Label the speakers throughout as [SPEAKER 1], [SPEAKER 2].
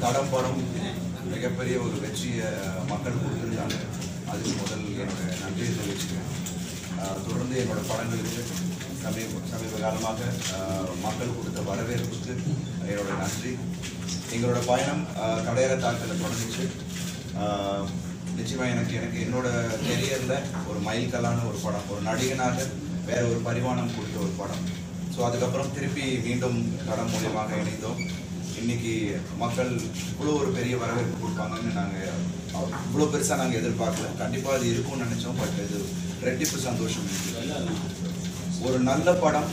[SPEAKER 1] தடம் படம் மிகப்பெரிய ஒரு வெற்றியை மக்கள் கொடுத்துருக்காங்க அதுக்கு முதல் என்னோட நன்றியை தெரிவிச்சுக்கிறேன் ஆஹ் தொடர்ந்து என்னோட படங்களுக்கு சமீப சமீப காலமாக ஆஹ் மக்கள் கொடுத்த வரவேற்புக்கு என்னோட நன்றி எங்களோட பயணம் ஆஹ் கடையற தாக்கத்தில் தொடங்குச்சு ஆஹ் நிச்சயமா எனக்கு எனக்கு என்னோட கெரியர்ல ஒரு மைல்கல்லான ஒரு படம் ஒரு நடிகனாக வேற ஒரு பரிமாணம் கொடுத்த ஒரு படம் ஸோ அதுக்கப்புறம் திருப்பி மீண்டும் படம் மூலியமாக இணைந்தோம் இன்னைக்கு மக்கள் இவ்வளோ ஒரு பெரிய வரவேற்பு கொடுப்பாங்கன்னு நாங்கள் இவ்வளோ பெருசாக நாங்கள் எதிர்பார்க்கல கண்டிப்பாக அது இருக்கும்னு நினச்சோம் பட் இது ரெட்டிப்பு சந்தோஷம் இருக்கு ஒரு நல்ல படம்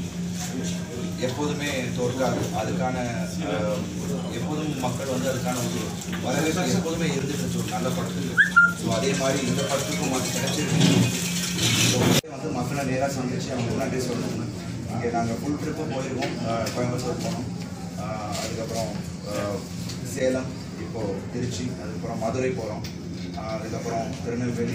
[SPEAKER 1] எப்போதுமே தோற்காது அதுக்கான அஹ், எப்போதும் மக்கள் வந்து அதுக்கான ஒரு வரவேற்பு எப்போதுமே இருந்துட்டு இருக்கு ஒரு நல்ல படத்துக்கு ஸோ அதே மாதிரி இந்த படத்துக்கும் அது கிடைச்சிருக்கு So, வந்து மக்களை நேராக சந்திச்சு அவங்க நன்றி சொல்லணும் இங்கே நாங்கள் ஃபுல் ட்ரிப்பும் போயிருக்கோம் அஹ், கோயம்புத்தூர் போனோம் அஹ், அதுக்கப்புறம் அஹ், சேலம் இப்போது திருச்சி அதுக்கப்புறம் மதுரை போகிறோம் அதுக்கப்புறம் திருநெல்வேலி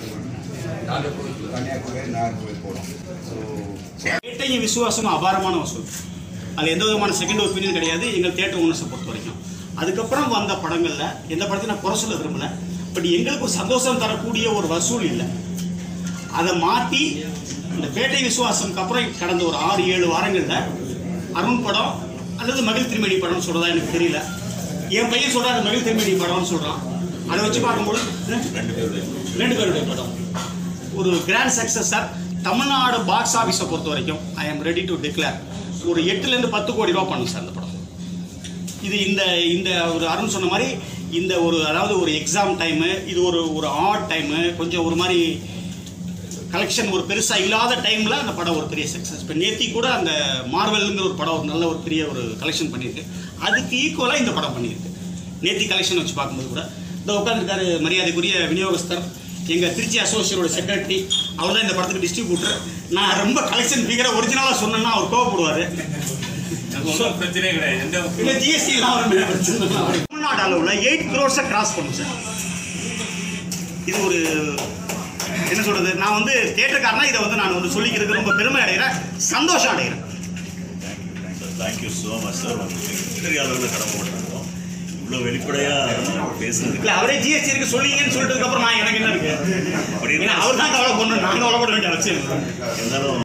[SPEAKER 1] கன்னியாகுமரி நாகர்கோவில் போகிறோம் ஸோ
[SPEAKER 2] வேட்டையும் விசுவாசமும் அபாரமான வசூல் அது எந்த விதமான செகண்ட் ஒப்பீனியன் கிடையாது எங்கள் தேட்டர் ஓனர்ஸை பொறுத்த வரைக்கும் அதுக்கப்புறம் வந்த படங்களில் எந்த படத்தையும் நான் குறை சொல்ல விரும்பல பட் எங்களுக்கு ஒரு சந்தோஷம் தரக்கூடிய ஒரு வசூல் இல்லை அதை மாற்றி இந்த பேட்டை விசுவாசம்க்கு அப்புறம் கடந்த ஒரு ஆறு ஏழு வாரங்களில் அருண் படம் அல்லது மகிழ் திருமணி படம்னு சொல்கிறதா எனக்கு தெரியல என் பையன் சொல்கிறா அது மகிழ் திருமணி படம்னு சொல்கிறான் அதை வச்சு பார்க்கும்போது ரெண்டு பேருடைய படம் ஒரு கிராண்ட் சக்ஸஸர் தமிழ்நாடு பாக்ஸ் ஆஃபீஸை பொறுத்த வரைக்கும் ஐ ஆம் ரெடி டு டிக்ளேர் ஒரு எட்டுலேருந்து பத்து கோடி ரூபா பண்ணும் சார் இந்த படம் இது இந்த இந்த ஒரு அருண் சொன்ன மாதிரி இந்த ஒரு அதாவது ஒரு எக்ஸாம் டைமு இது ஒரு ஒரு ஆட் டைமு கொஞ்சம் ஒரு மாதிரி கலெக்ஷன் ஒரு பெருசாக இல்லாத டைமில் அந்த படம் ஒரு பெரிய சக்ஸஸ் இப்போ நேத்தி கூட அந்த மார்வெல்ங்கிற ஒரு படம் ஒரு நல்ல ஒரு பெரிய ஒரு கலெக்ஷன் பண்ணியிருக்கு அதுக்கு ஈக்குவலாக இந்த படம் பண்ணியிருக்கு நேத்தி கலெக்ஷன் வச்சு பார்க்கும்போது கூட இந்த உட்காந்துருக்காரு மரியாதைக்குரிய விநியோகஸ்தர் எங்கள் திருச்சி அசோசியேட்டோட செக்ரட்டரி அவர் தான் இந்த படத்துக்கு டிஸ்ட்ரிபியூட்டர் நான் ரொம்ப கலெக்ஷன் ஃபிகரை ஒரிஜினலாக சொன்னேன்னா அவர் கோவப்படுவார்
[SPEAKER 3] ஒன்றும் பிரச்சனையே கிடையாது எந்த
[SPEAKER 2] இல்ல ஜிஎஸ்டி தமிழ்நாடு அளவில் எயிட் க்ரோர்ஸை கிராஸ் பண்ணும் சார் இது ஒரு என்ன சொல்றது நான் வந்து தேட்டருக்காரனா இதை வந்து நான் வந்து சொல்லிக்கிறதுக்கு ரொம்ப பெருமை அடைகிறேன் சந்தோஷம் அடைகிறேன்
[SPEAKER 4] தேங்க்யூ ஸோ மச் சார் பெரிய அளவில் கடமைப்பட்டிருக்கோம் இவ்வளோ வெளிப்படையாக பேசுனதுக்கு
[SPEAKER 2] இல்ல அவரே ஜிஎஸ்டி இருக்கு சொல்லிங்கன்னு சொல்லிட்டதுக்கு அப்புறம் நான் எனக்கு என்ன இருக்கு
[SPEAKER 4] அப்படி
[SPEAKER 2] ஏன்னா அவர் தான் கவலை பண்ணணும் நான் கவலைப்பட வேண்டிய அவசியம் இல்லை
[SPEAKER 4] இருந்தாலும்